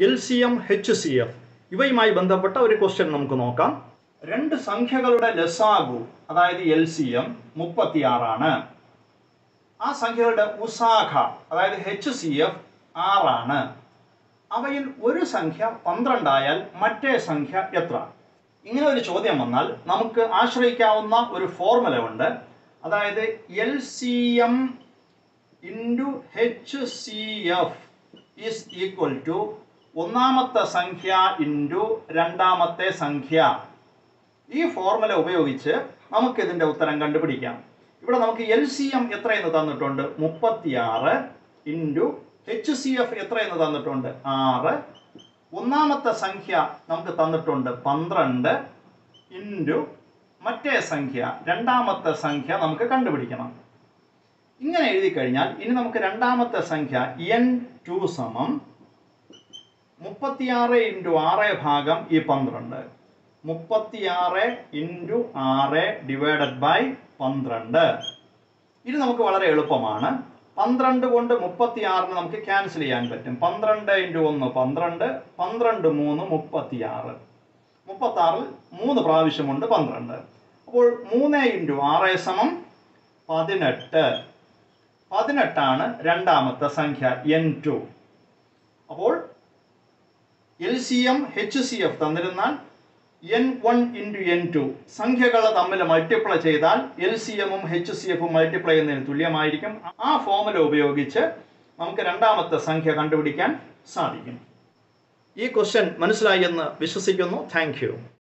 L C M H C F ഇവയുമായി ബന്ധപ്പെട്ട ഒരു ക്വസ്റ്റ്യൻ നമുക്ക് നോക്കാം രണ്ട് സംഖ്യകളുടെ ലസാഗു അതായത് എൽ സി എം മുപ്പത്തിയാറാണ് ആ സംഖ്യകളുടെ ഉസാഖ അതായത് എച്ച് സി എഫ് ആറാണ് അവയിൽ ഒരു സംഖ്യ പന്ത്രണ്ടായാൽ മറ്റേ സംഖ്യ എത്ര ഇങ്ങനെ ഒരു ചോദ്യം വന്നാൽ നമുക്ക് ആശ്രയിക്കാവുന്ന ഒരു ഫോർമുല ഉണ്ട് അതായത് L C M into H C F is equal to ഒന്നാമത്തെ സംഖ്യ ഇൻറ്റു രണ്ടാമത്തെ സംഖ്യ ഈ ഫോർമുല ഉപയോഗിച്ച് നമുക്ക് ഇതിന്റെ ഉത്തരം കണ്ടുപിടിക്കാം ഇവിടെ നമുക്ക് എൽ സി എം എത്രയെന്ന് തന്നിട്ടുണ്ട് മുപ്പത്തിയാറ് ഇൻറ്റു എച്ച് സി എഫ് എത്രയെന്ന് തന്നിട്ടുണ്ട് ആറ് ഒന്നാമത്തെ സംഖ്യ നമുക്ക് തന്നിട്ടുണ്ട് പന്ത്രണ്ട് ഇൻറ്റു മറ്റേ സംഖ്യ രണ്ടാമത്തെ സംഖ്യ നമുക്ക് കണ്ടുപിടിക്കണം ഇങ്ങനെ എഴുതി കഴിഞ്ഞാൽ ഇനി നമുക്ക് രണ്ടാമത്തെ സംഖ്യ എൻ ടു സമം മുപ്പത്തിയാറ് ഇൻറ്റു ആറ് ഭാഗം ഈ പന്ത്രണ്ട് മുപ്പത്തിയാറ് ഇൻറ്റു ആറ് ഡിവൈഡഡ് ബൈ പന്ത്രണ്ട് ഇത് നമുക്ക് വളരെ എളുപ്പമാണ് പന്ത്രണ്ട് കൊണ്ട് മുപ്പത്തിയാറിന് നമുക്ക് ക്യാൻസൽ ചെയ്യാൻ പറ്റും പന്ത്രണ്ട് ഇൻറ്റു ഒന്ന് പന്ത്രണ്ട് പന്ത്രണ്ട് മൂന്ന് മുപ്പത്തിയാറ് മുപ്പത്താറിൽ മൂന്ന് പ്രാവശ്യമുണ്ട് പന്ത്രണ്ട് അപ്പോൾ മൂന്ന് ഇൻറ്റു ആറ് സമം പതിനെട്ട് പതിനെട്ടാണ് രണ്ടാമത്തെ സംഖ്യ എൻ ടു അപ്പോൾ L C M H C F തന്നിരുന്നാൽ N one into N two സംഖ്യകൾ തമ്മിൽ മൾട്ടിപ്ലൈ ചെയ്താൽ എൽ സി എമ്മും എച്ച് സി എഫും മൾട്ടിപ്ലൈ ചെയ്യുന്നതിന് തുല്യമായിരിക്കും ആ ഫോമുല ഉപയോഗിച്ച് നമുക്ക് രണ്ടാമത്തെ സംഖ്യ കണ്ടുപിടിക്കാൻ സാധിക്കും ഈ ക്വസ്റ്റ്യൻ മനസ്സിലായി എന്ന് വിശ്വസിക്കുന്നു താങ്ക്